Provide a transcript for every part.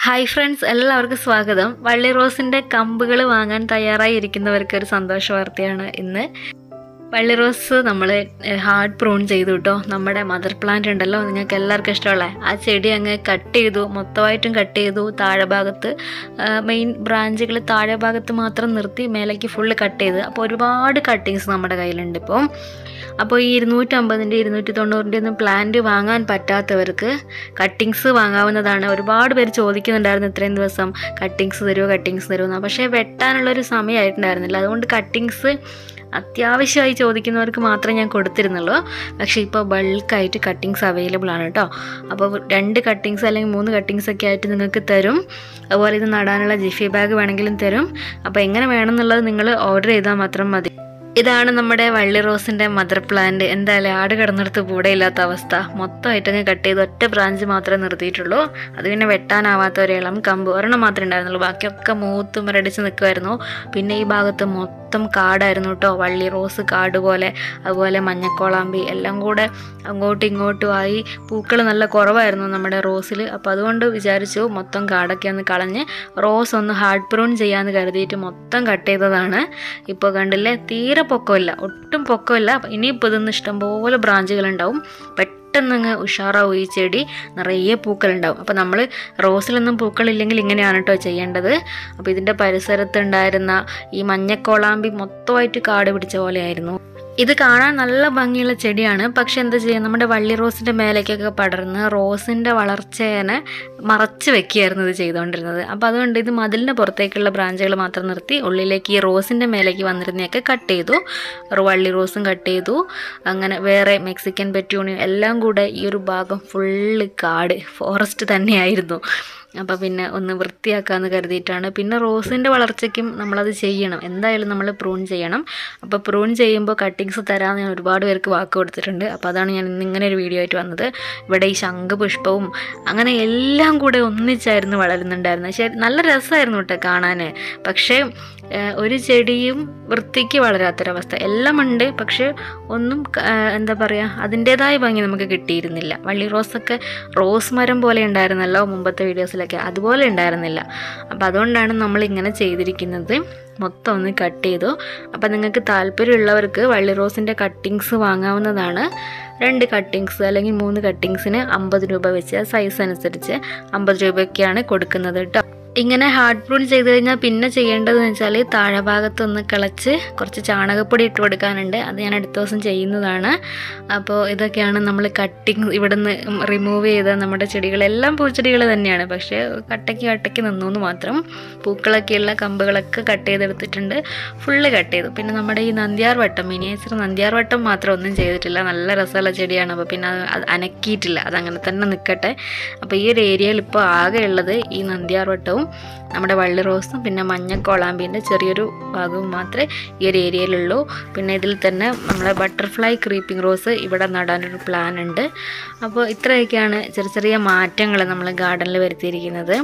hi friends എല്ലാവർക്കും സ്വാഗതം വള്ളി റോസിൻ്റെ കമ്പുകൾ വാങ്ങാൻ തയ്യാറായി ഇരിക്കുന്നവർക്ക് ഒരു സന്തോഷ വാർത്തയാണ് ഇന്ന് വള്ളി റോസ് നമ്മൾ ഹാർഡ് പ്രൂൺ ചെയ്തു കേട്ടോ നമ്മുടെ മദർ പ്ലാന്റ് ഉണ്ടല്ലോ നിങ്ങൾക്ക് എല്ലാവർക്കും ഇഷ്ടമുള്ള ആ ചെടി അങ്ങ് കട്ട് ചെയ്തു മൊത്തമായിട്ടും കട്ട് ചെയ്തു താഴെ ഭാഗത്ത് മെയിൻ ബ്രാഞ്ചുകൾ താഴെ ഭാഗത്ത് മാത്രം നിർത്തി മേലേക്ക് ഫുള്ള് കട്ട് ചെയ്ത് അപ്പോൾ ഒരുപാട് കട്ടിങ്സ് നമ്മുടെ കയ്യിലുണ്ട് ഇപ്പോൾ അപ്പോൾ ഈ ഇരുന്നൂറ്റമ്പതിൻ്റെ ഇരുന്നൂറ്റി തൊണ്ണൂറിൻ്റെ ഒന്നും പ്ലാന്റ് വാങ്ങാൻ പറ്റാത്തവർക്ക് കട്ടിങ്സ് വാങ്ങാവുന്നതാണ് ഒരുപാട് പേര് ചോദിക്കുന്നുണ്ടായിരുന്നു ഇത്രയും ദിവസം കട്ടിങ്സ് തരുമോ കട്ടിങ്സ് തരുമോ പക്ഷേ വെട്ടാനുള്ളൊരു സമയമായിട്ടുണ്ടായിരുന്നില്ല അതുകൊണ്ട് കട്ടിങ്സ് അത്യാവശ്യമായി ചോദിക്കുന്നവർക്ക് മാത്രമേ ഞാൻ കൊടുത്തിരുന്നുള്ളൂ പക്ഷേ ഇപ്പോൾ ബൾക്കായിട്ട് കട്ടിങ്സ് അവൈലബിൾ ആണ് കേട്ടോ അപ്പോൾ രണ്ട് കട്ടിങ്സ് അല്ലെങ്കിൽ മൂന്ന് കട്ടിങ്സ് ഒക്കെ ആയിട്ട് നിങ്ങൾക്ക് തരും അതുപോലെ ഇത് നടാനുള്ള ജിഫി ബാഗ് വേണമെങ്കിലും തരും അപ്പോൾ എങ്ങനെ വേണമെന്നുള്ളത് നിങ്ങൾ ഓർഡർ ചെയ്താൽ മാത്രം മതി ഇതാണ് നമ്മുടെ വള്ളി റോസിൻ്റെ മദർ പ്ലാന്റ് എന്തായാലും ആട് കിടന്നിടത്ത് കൂടെ ഇല്ലാത്ത അവസ്ഥ മൊത്തമായിട്ട് അങ്ങ് കട്ട് ചെയ്ത് ഒറ്റ ബ്രാഞ്ച് മാത്രമേ നിർത്തിയിട്ടുള്ളൂ അത് പിന്നെ വെട്ടാനാവാത്ത ഒരു ഇളം കമ്പ് ഒരെണ്ണം മാത്രമേ ഉണ്ടായിരുന്നുള്ളൂ ബാക്കിയൊക്കെ മൂത്ത് മുരടിച്ച് നിൽക്കുമായിരുന്നു പിന്നെ ഈ ഭാഗത്ത് മൊത്തം കാടായിരുന്നു കേട്ടോ വള്ളി റോസ് കാട് പോലെ അതുപോലെ മഞ്ഞക്കോളാമ്പി എല്ലാം കൂടെ അങ്ങോട്ടും ഇങ്ങോട്ടും ആയി പൂക്കൾ നല്ല കുറവായിരുന്നു നമ്മുടെ റോസിൽ അപ്പോൾ അതുകൊണ്ട് വിചാരിച്ചു മൊത്തം കാടൊക്കെ ഒന്ന് കളഞ്ഞ് റോസ് ഒന്ന് ഹാർഡ് പ്രൂൺ ചെയ്യാമെന്ന് കരുതിയിട്ട് മൊത്തം കട്ട് ചെയ്തതാണ് ഇപ്പോൾ കണ്ടില്ലേ തീരെ പൊക്കമില്ല ഒട്ടും പൊക്കമില്ല ഇനിയിപ്പോൾ ഇതൊന്ന് ഇഷ്ടംപോലെ ബ്രാഞ്ചുകളുണ്ടാവും പെട്ടെന്ന് അങ്ങ് ഉഷാറാവും ഈ ചെടി നിറയെ പൂക്കളുണ്ടാവും അപ്പോൾ നമ്മൾ റോസിലൊന്നും പൂക്കളില്ലെങ്കിൽ ഇങ്ങനെയാണ് കേട്ടോ ചെയ്യേണ്ടത് അപ്പോൾ ഇതിൻ്റെ പരിസരത്തുണ്ടായിരുന്ന ഈ മഞ്ഞക്കോളാമ്പി മൊത്തമായിട്ട് കാട് പിടിച്ച പോലെയായിരുന്നു ഇത് കാണാൻ നല്ല ഭംഗിയുള്ള ചെടിയാണ് പക്ഷെ എന്താ ചെയ്യുക നമ്മുടെ വള്ളി റോസിൻ്റെ മേലേക്കൊക്കെ പടർന്ന് റോസിൻ്റെ വളർച്ചേനെ മറച്ച് വെക്കുകയായിരുന്നു ഇത് ചെയ്തുകൊണ്ടിരുന്നത് അപ്പോൾ അതുകൊണ്ട് ഇത് മതിലിൻ്റെ പുറത്തേക്കുള്ള ബ്രാഞ്ചുകൾ മാത്രം നിർത്തി ഉള്ളിലേക്ക് ഈ റോസിൻ്റെ മേലേക്ക് വന്നിരുന്നതൊക്കെ കട്ട് ചെയ്തു വള്ളി റോസും കട്ട് ചെയ്തു അങ്ങനെ വേറെ മെക്സിക്കൻ പെറ്റ്യൂണിയും എല്ലാം കൂടെ ഈ ഒരു ഭാഗം ഫുള്ള് കാട് ഫോറസ്റ്റ് തന്നെയായിരുന്നു അപ്പോൾ പിന്നെ ഒന്ന് വൃത്തിയാക്കാമെന്ന് കരുതിയിട്ടാണ് പിന്നെ റോസിൻ്റെ വളർച്ചയ്ക്കും നമ്മളത് ചെയ്യണം എന്തായാലും നമ്മൾ പ്രൂൺ ചെയ്യണം അപ്പോൾ പ്രൂൺ ചെയ്യുമ്പോൾ കട്ടിങ്സ് തരാമെന്ന് ഞാൻ ഒരുപാട് പേർക്ക് വാക്ക് കൊടുത്തിട്ടുണ്ട് അപ്പോൾ അതാണ് ഞാൻ ഇന്ന് ഇങ്ങനെ ഒരു വീഡിയോ ആയിട്ട് വന്നത് ഇവിടെ ഈ ശംഖുപുഷ്പവും അങ്ങനെ എല്ലാം കൂടെ ഒന്നിച്ചായിരുന്നു വളരുന്നുണ്ടായിരുന്നത് ശരി നല്ല രസമായിരുന്നു കേട്ടോ കാണാൻ പക്ഷേ ഒരു ചെടിയും വൃത്തിക്ക് വളരാത്തൊരവസ്ഥ എല്ലാം ഉണ്ട് പക്ഷേ ഒന്നും എന്താ പറയുക അതിൻ്റേതായ ഭംഗി നമുക്ക് കിട്ടിയിരുന്നില്ല വള്ളി റോസൊക്കെ റോസ് മരം പോലെ ഉണ്ടായിരുന്നല്ലോ മുമ്പത്തെ വീഡിയോസിലൊക്കെ അതുപോലെ ഉണ്ടായിരുന്നില്ല അപ്പോൾ അതുകൊണ്ടാണ് നമ്മൾ ഇങ്ങനെ ചെയ്തിരിക്കുന്നത് മൊത്തം ഒന്ന് കട്ട് ചെയ്തു അപ്പോൾ നിങ്ങൾക്ക് താല്പര്യമുള്ളവർക്ക് വള്ളി റോസിൻ്റെ കട്ടിങ്സ് വാങ്ങാവുന്നതാണ് രണ്ട് കട്ടിങ്സ് അല്ലെങ്കിൽ മൂന്ന് കട്ടിങ്സിന് അമ്പത് രൂപ വെച്ച് സൈസ് അനുസരിച്ച് അമ്പത് രൂപയൊക്കെയാണ് കൊടുക്കുന്നത് കേട്ടോ ഇങ്ങനെ ഹാർഡ് പ്രൂൺ ചെയ്ത് കഴിഞ്ഞാൽ പിന്നെ ചെയ്യേണ്ടതെന്ന് വെച്ചാൽ താഴെ ഭാഗത്തൊന്ന് കിളച്ച് കുറച്ച് ചാണകപ്പൊടി ഇട്ട് കൊടുക്കാനുണ്ട് അത് ഞാൻ അടുത്ത ദിവസം ചെയ്യുന്നതാണ് അപ്പോൾ ഇതൊക്കെയാണ് നമ്മൾ കട്ടിങ് ഇവിടെ നിന്ന് റിമൂവ് ചെയ്ത നമ്മുടെ ചെടികളെല്ലാം പൂച്ചെടികൾ തന്നെയാണ് പക്ഷേ കട്ടയ്ക്ക് കട്ടയ്ക്ക് നിന്നു എന്ന് മാത്രം പൂക്കളൊക്കെയുള്ള കമ്പുകളൊക്കെ കട്ട് ചെയ്തെടുത്തിട്ടുണ്ട് ഫുള്ള് കട്ട് ചെയ്തു പിന്നെ നമ്മുടെ ഈ നന്ദ്യാർ വട്ടം മിനിയേച്ചർ നന്ദ്യാർ വട്ടം മാത്രം ഒന്നും ചെയ്തിട്ടില്ല നല്ല രസമുള്ള ചെടിയാണ് അപ്പോൾ പിന്നെ അത് അനക്കിയിട്ടില്ല അതങ്ങനെ തന്നെ നിൽക്കട്ടെ അപ്പോൾ ഈ ഒരു ഏരിയയിൽ ഇപ്പോൾ ആകെ ഉള്ളത് ഈ നന്ദ്യാർ വട്ടവും നമ്മുടെ വള്ളി റോസും പിന്നെ മഞ്ഞ കോളാമ്പീൻ്റെ ചെറിയൊരു ഭാഗവും മാത്രമേ ഈ ഒരു ഏരിയയിലുള്ളൂ പിന്നെ ഇതിൽ തന്നെ നമ്മളെ ബട്ടർഫ്ലൈ ക്രീപ്പിംഗ് റോസ് ഇവിടെ നടാനൊരു പ്ലാൻ ഉണ്ട് അപ്പോൾ ഇത്രയൊക്കെയാണ് ചെറിയ ചെറിയ മാറ്റങ്ങൾ നമ്മൾ ഗാർഡനിൽ വരുത്തിയിരിക്കുന്നത്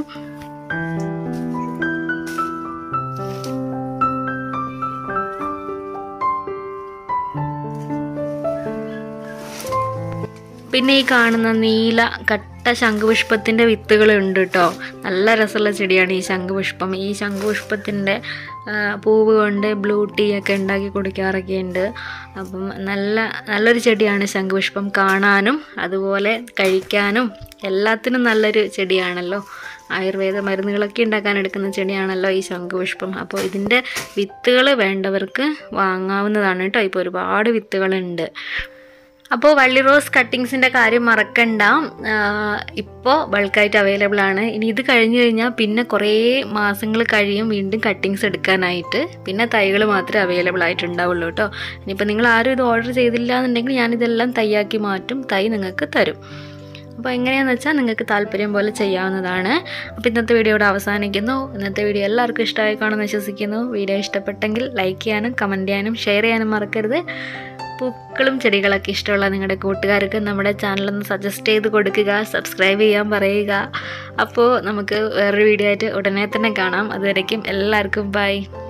പിന്നെ ഈ കാണുന്ന നീല കട്ട ശംഖുപുഷ്പത്തിൻ്റെ വിത്തുകൾ ഉണ്ട് കേട്ടോ നല്ല രസമുള്ള ചെടിയാണ് ഈ ശംഖുപുഷ്പം ഈ ശംഖുപുഷ്പത്തിൻ്റെ പൂവ് കൊണ്ട് ബ്ലൂ ടീ ഒക്കെ ഉണ്ടാക്കി കുടിക്കാറൊക്കെ ഉണ്ട് അപ്പം നല്ല നല്ലൊരു ചെടിയാണ് ശംഖുപുഷ്പം കാണാനും അതുപോലെ കഴിക്കാനും എല്ലാത്തിനും നല്ലൊരു ചെടിയാണല്ലോ ആയുർവേദ മരുന്നുകളൊക്കെ ഉണ്ടാക്കാൻ എടുക്കുന്ന ചെടിയാണല്ലോ ഈ ശംഖുപുഷ്പം അപ്പോൾ ഇതിൻ്റെ വിത്തുകൾ വേണ്ടവർക്ക് വാങ്ങാവുന്നതാണ് കേട്ടോ ഇപ്പോൾ ഒരുപാട് വിത്തുകളുണ്ട് അപ്പോൾ വള്ളി റോസ് കട്ടിങ്സിൻ്റെ കാര്യം മറക്കണ്ട ഇപ്പോൾ ബൾക്കായിട്ട് അവൈലബിൾ ആണ് ഇനി ഇത് കഴിഞ്ഞ് കഴിഞ്ഞാൽ പിന്നെ കുറേ മാസങ്ങൾ കഴിയും വീണ്ടും കട്ടിങ്സ് എടുക്കാനായിട്ട് പിന്നെ തൈകൾ മാത്രമേ അവൈലബിൾ ആയിട്ടുണ്ടാവുള്ളൂ കേട്ടോ ഇനിയിപ്പോൾ നിങ്ങൾ ആരും ഇത് ഓർഡർ ചെയ്തില്ല എന്നുണ്ടെങ്കിൽ ഞാനിതെല്ലാം തയ്യാക്കി മാറ്റും തൈ നിങ്ങൾക്ക് തരും അപ്പോൾ എങ്ങനെയാണെന്ന് വെച്ചാൽ നിങ്ങൾക്ക് താല്പര്യം പോലെ ചെയ്യാവുന്നതാണ് അപ്പോൾ ഇന്നത്തെ വീഡിയോ ഇവിടെ അവസാനിക്കുന്നു ഇന്നത്തെ വീഡിയോ എല്ലാവർക്കും ഇഷ്ടമായി കാണുമെന്ന് വിശ്വസിക്കുന്നു വീഡിയോ ഇഷ്ടപ്പെട്ടെങ്കിൽ ലൈക്ക് ചെയ്യാനും കമൻറ്റ് ചെയ്യാനും ഷെയർ ചെയ്യാനും മറക്കരുത് പൂക്കളും ചെടികളൊക്കെ ഇഷ്ടമുള്ള നിങ്ങളുടെ കൂട്ടുകാർക്ക് നമ്മുടെ ചാനലൊന്ന് സജസ്റ്റ് ചെയ്ത് കൊടുക്കുക സബ്സ്ക്രൈബ് ചെയ്യാൻ പറയുക അപ്പോൾ നമുക്ക് വേറൊരു വീഡിയോ ആയിട്ട് ഉടനെ തന്നെ കാണാം അതുവരയ്ക്കും എല്ലാവർക്കും ബൈ